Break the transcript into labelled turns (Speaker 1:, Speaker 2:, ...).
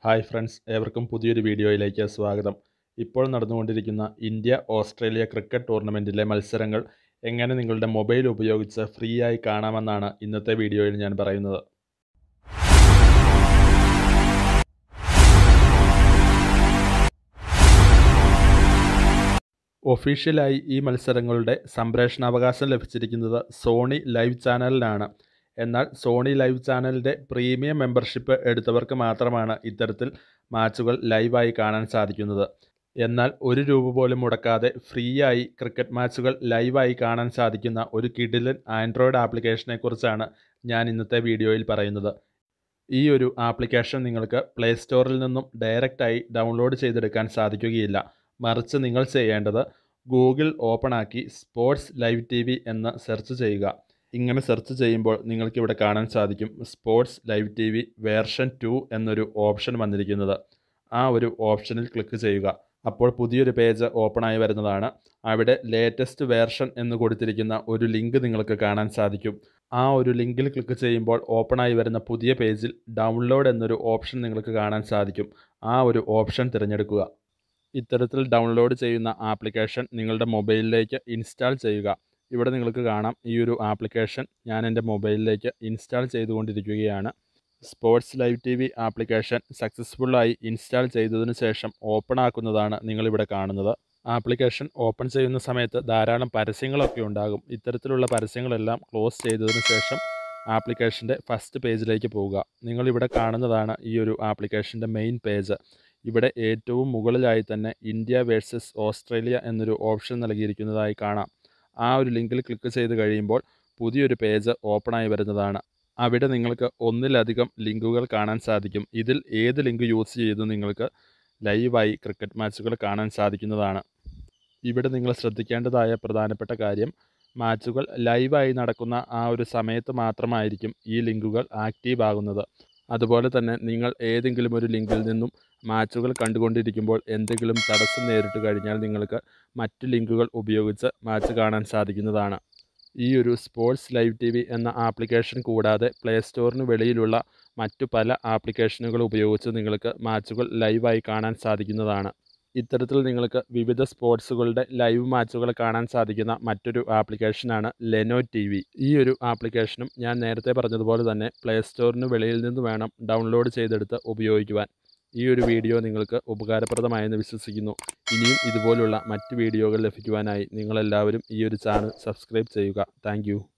Speaker 1: hi friends ഏവർക്കും പുതിയൊരു വീഡിയോയിലേക്ക് സ്വാഗതം ഇപ്പോൾ നടന്നുകൊണ്ടിരിക്കുന്ന ഇന്ത്യ ഓസ്ട്രേലിയ ക്രിക്കറ്റ് ടൂർണമെൻറ്റിലെ മത്സരങ്ങൾ എങ്ങനെ നിങ്ങളുടെ മൊബൈൽ ഉപയോഗിച്ച് ഫ്രീ ആയി കാണാമെന്നാണ് ഇന്നത്തെ വീഡിയോയിൽ ഞാൻ പറയുന്നത് ഒഫീഷ്യലായി ഈ മത്സരങ്ങളുടെ സംപ്രേഷണാവകാശം ലഭിച്ചിരിക്കുന്നത് സോണി ലൈവ് ചാനലിനാണ് എന്നാൽ സോണി ലൈവ് ചാനലിൻ്റെ പ്രീമിയം മെമ്പർഷിപ്പ് എടുത്തവർക്ക് മാത്രമാണ് ഇത്തരത്തിൽ മാച്ചുകൾ ലൈവായി കാണാൻ സാധിക്കുന്നത് എന്നാൽ ഒരു രൂപ പോലും മുടക്കാതെ ഫ്രീ ആയി ക്രിക്കറ്റ് മാച്ചുകൾ ലൈവായി കാണാൻ സാധിക്കുന്ന ഒരു കിഡിലൻ ആൻഡ്രോയിഡ് ആപ്ലിക്കേഷനെക്കുറിച്ചാണ് ഞാൻ ഇന്നത്തെ വീഡിയോയിൽ പറയുന്നത് ഈ ഒരു ആപ്ലിക്കേഷൻ നിങ്ങൾക്ക് പ്ലേ സ്റ്റോറിൽ നിന്നും ഡയറക്റ്റായി ഡൗൺലോഡ് ചെയ്തെടുക്കാൻ സാധിക്കുകയില്ല മറിച്ച് നിങ്ങൾ ചെയ്യേണ്ടത് ഗൂഗിൾ ഓപ്പൺ ആക്കി സ്പോർട്സ് ലൈവ് ടി വി എന്ന് സെർച്ച് ചെയ്യുക ഇങ്ങനെ സെർച്ച് ചെയ്യുമ്പോൾ നിങ്ങൾക്ക് ഇവിടെ കാണാൻ സാധിക്കും sports live T V version two എന്നൊരു ഓപ്ഷൻ വന്നിരിക്കുന്നത് ആ ഒരു ഓപ്ഷനിൽ ക്ലിക്ക് ചെയ്യുക അപ്പോൾ പുതിയൊരു പേജ് ഓപ്പണായി വരുന്നതാണ് അവിടെ ലേറ്റസ്റ്റ് വേർഷൻ എന്ന് കൊടുത്തിരിക്കുന്ന ഒരു ലിങ്ക് നിങ്ങൾക്ക് കാണാൻ സാധിക്കും ആ ഒരു ലിങ്കിൽ ക്ലിക്ക് ചെയ്യുമ്പോൾ ഓപ്പണായി വരുന്ന പുതിയ പേജിൽ ഡൗൺലോഡ് എന്നൊരു ഓപ്ഷൻ നിങ്ങൾക്ക് കാണാൻ സാധിക്കും ആ ഒരു ഓപ്ഷൻ തിരഞ്ഞെടുക്കുക ഇത്തരത്തിൽ ഡൗൺലോഡ് ചെയ്യുന്ന ആപ്ലിക്കേഷൻ നിങ്ങളുടെ മൊബൈലിലേക്ക് ഇൻസ്റ്റാൾ ചെയ്യുക ഇവിടെ നിങ്ങൾക്ക് കാണാം ഈ ഒരു ആപ്ലിക്കേഷൻ ഞാൻ എൻ്റെ മൊബൈലിലേക്ക് ഇൻസ്റ്റാൾ ചെയ്തുകൊണ്ടിരിക്കുകയാണ് sports live T V application സക്സസ്ഫുള്ളായി ഇൻസ്റ്റാൾ ചെയ്തതിനു ശേഷം ഓപ്പൺ ആക്കുന്നതാണ് നിങ്ങളിവിടെ കാണുന്നത് ആപ്ലിക്കേഷൻ ഓപ്പൺ ചെയ്യുന്ന സമയത്ത് ധാരാളം പരസ്യങ്ങളൊക്കെ ഉണ്ടാകും ഇത്തരത്തിലുള്ള പരസ്യങ്ങളെല്ലാം ക്ലോസ് ചെയ്തതിനു ശേഷം ആപ്ലിക്കേഷൻ്റെ ഫസ്റ്റ് പേജിലേക്ക് പോവുക നിങ്ങളിവിടെ കാണുന്നതാണ് ഈ ഒരു ആപ്ലിക്കേഷൻ്റെ മെയിൻ പേജ് ഇവിടെ ഏറ്റവും മുകളിലായി തന്നെ ഇന്ത്യ വേഴ്സസ് ഓസ്ട്രേലിയ എന്നൊരു ഓപ്ഷൻ നൽകിയിരിക്കുന്നതായി കാണാം ആ ഒരു ലിങ്കിൽ ക്ലിക്ക് ചെയ്ത് കഴിയുമ്പോൾ പുതിയൊരു പേജ് ഓപ്പണായി വരുന്നതാണ് അവിടെ നിങ്ങൾക്ക് ഒന്നിലധികം ലിങ്കുകൾ കാണാൻ സാധിക്കും ഇതിൽ ഏത് ലിങ്ക് യൂസ് ചെയ്ത് നിങ്ങൾക്ക് ലൈവായി ക്രിക്കറ്റ് മാച്ചുകൾ കാണാൻ സാധിക്കുന്നതാണ് ഇവിടെ നിങ്ങൾ ശ്രദ്ധിക്കേണ്ടതായ പ്രധാനപ്പെട്ട കാര്യം മാച്ചുകൾ ലൈവായി നടക്കുന്ന ആ ഒരു സമയത്ത് മാത്രമായിരിക്കും ഈ ലിങ്കുകൾ ആക്റ്റീവ് ആകുന്നത് അതുപോലെ തന്നെ നിങ്ങൾ ഏതെങ്കിലും ഒരു ലിങ്കിൽ നിന്നും മാച്ചുകൾ കണ്ടുകൊണ്ടിരിക്കുമ്പോൾ എന്തെങ്കിലും തടസ്സം നേരിട്ട് കഴിഞ്ഞാൽ നിങ്ങൾക്ക് മറ്റ് ലിങ്കുകൾ ഉപയോഗിച്ച് മാച്ച് കാണാൻ സാധിക്കുന്നതാണ് ഈ ഒരു സ്പോർട്സ് ലൈവ് ടി വി എന്ന ആപ്ലിക്കേഷൻ കൂടാതെ പ്ലേ സ്റ്റോറിന് വെളിയിലുള്ള മറ്റു പല ആപ്ലിക്കേഷനുകൾ ഉപയോഗിച്ച് നിങ്ങൾക്ക് മാച്ചുകൾ ലൈവായി കാണാൻ സാധിക്കുന്നതാണ് ഇത്തരത്തിൽ നിങ്ങൾക്ക് വിവിധ സ്പോർട്സുകളുടെ ലൈവ് മാച്ചുകൾ കാണാൻ സാധിക്കുന്ന മറ്റൊരു ആപ്ലിക്കേഷനാണ് ലെനോ ടി വി ഈ ഒരു ആപ്ലിക്കേഷനും ഞാൻ നേരത്തെ പറഞ്ഞതുപോലെ തന്നെ പ്ലേ സ്റ്റോറിന് വെളിയിൽ നിന്ന് വേണം ഡൗൺലോഡ് ചെയ്തെടുത്ത് ഉപയോഗിക്കുവാൻ ഈ ഒരു വീഡിയോ നിങ്ങൾക്ക് ഉപകാരപ്രദമായെന്ന് വിശ്വസിക്കുന്നു ഇനിയും ഇതുപോലുള്ള മറ്റ് വീഡിയോകൾ ലഭിക്കുവാനായി നിങ്ങളെല്ലാവരും ഈ ഒരു ചാനൽ സബ്സ്ക്രൈബ് ചെയ്യുക താങ്ക്